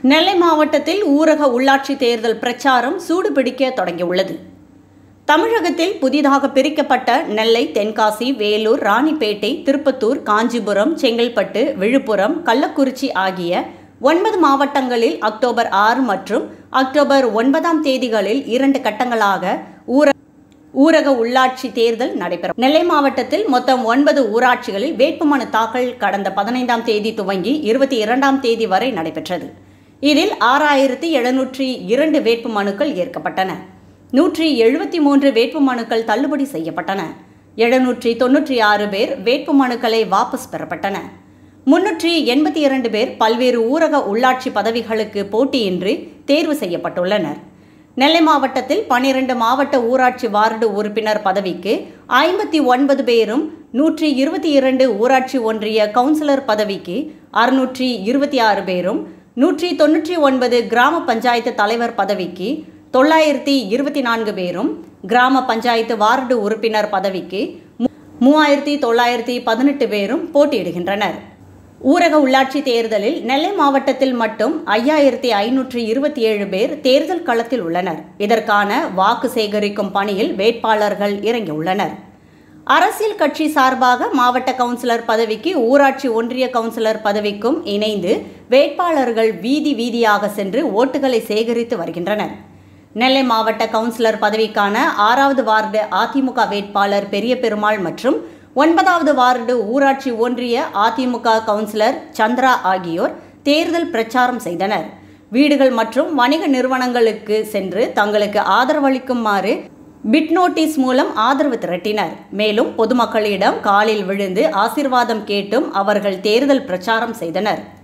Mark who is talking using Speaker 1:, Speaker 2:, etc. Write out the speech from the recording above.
Speaker 1: நெல்லை மாவட்டத்தில் ஊரக உள்ளாட்சி தேர்தல் பிரச்சாரம் சூடுபிடிக்க தொடங்கியுள்ளது தமிழகத்தில் புதிதாக பிரிக்கப்பட்ட நெல்லை தென்காசி வேலூர் ராணிப்பேட்டை திருப்பத்தூர் காஞ்சிபுரம் செங்கல்பட்டு விழுப்புரம் கள்ளக்குறிச்சி ஆகிய ஒன்பது மாவட்டங்களில் அக்டோபர் ஆறு மற்றும் அக்டோபர் ஒன்பதாம் தேதிகளில் இரண்டு கட்டங்களாக ஊர ஊரக உள்ளாட்சி தேர்தல் நடைபெறும் நெல்லை மாவட்டத்தில் மொத்தம் ஒன்பது ஊராட்சிகளில் வேட்புமனு தாக்கல் கடந்த பதினைந்தாம் தேதி துவங்கி இருபத்தி இரண்டாம் தேதி வரை நடைபெற்றது இதில் ஆறாயிரத்தி எழுநூற்றி இரண்டு வேட்புமனுக்கள் ஏற்கப்பட்டன நூற்றி எழுபத்தி மூன்று வேட்புமனுக்கள் தள்ளுபடி செய்யப்பட்டன எழுநூற்றி தொன்னூற்றி ஆறு பேர் வேட்புமனுக்களை வாபஸ் பெறப்பட்டன முன்னூற்றி எண்பத்தி இரண்டு பேர் பல்வேறு ஊரக உள்ளாட்சி பதவிகளுக்கு போட்டியின்றி தேர்வு செய்யப்பட்டுள்ளனர் நெல்லை மாவட்டத்தில் பனிரெண்டு மாவட்ட ஊராட்சி வார்டு உறுப்பினர் பதவிக்கு ஐம்பத்தி ஒன்பது பேரும் நூற்றி இருபத்தி இரண்டு ஊராட்சி ஒன்றிய கவுன்சிலர் பதவிக்கு அறுநூற்றி இருபத்தி ஆறு பேரும் நூற்றி தொன்னூற்றி ஒன்பது கிராம பஞ்சாயத்து தலைவர் பதவிக்கு தொள்ளாயிரத்தி இருபத்தி நான்கு பேரும் கிராம பஞ்சாயத்து வார்டு உறுப்பினர் பதவிக்கு மூவாயிரத்தி தொள்ளாயிரத்தி பதினெட்டு பேரும் போட்டியிடுகின்றனர் ஊரக உள்ளாட்சி தேர்தலில் நெல்லை மாவட்டத்தில் மட்டும் ஐயாயிரத்தி ஐநூற்றி இருபத்தி ஏழு பேர் தேர்தல் களத்தில் உள்ளனர் இதற்கான வாக்கு சேகரிக்கும் பணியில் வேட்பாளர்கள் இறங்கியுள்ளனர் அரசியல் கட்சி சார்பாக மாவட்ட கவுன்சிலர் பதவிக்கு ஊராட்சி ஒன்றிய கவுன்சிலர் பதவிக்கும் இணைந்து வேட்பாளர்கள் வீதி வீதியாக சென்று ஓட்டுகளை சேகரித்து வருகின்றனர் நெல்லை மாவட்ட கவுன்சிலர் பதவிக்கான ஆறாவது வார்டு அதிமுக வேட்பாளர் பெரிய பெருமாள் மற்றும் ஒன்பதாவது வார்டு ஊராட்சி ஒன்றிய அதிமுக கவுன்சிலர் சந்திரா ஆகியோர் தேர்தல் பிரச்சாரம் செய்தனர் வீடுகள் மற்றும் வணிக நிறுவனங்களுக்கு சென்று தங்களுக்கு ஆதரவளிக்குமாறு பிட் நோட்டீஸ் மூலம் ஆதரவு திரட்டினர் மேலும் பொதுமக்களிடம் காலில் விழுந்து ஆசிர்வாதம் கேட்டும் அவர்கள் தேர்தல் பிரச்சாரம் செய்தனர்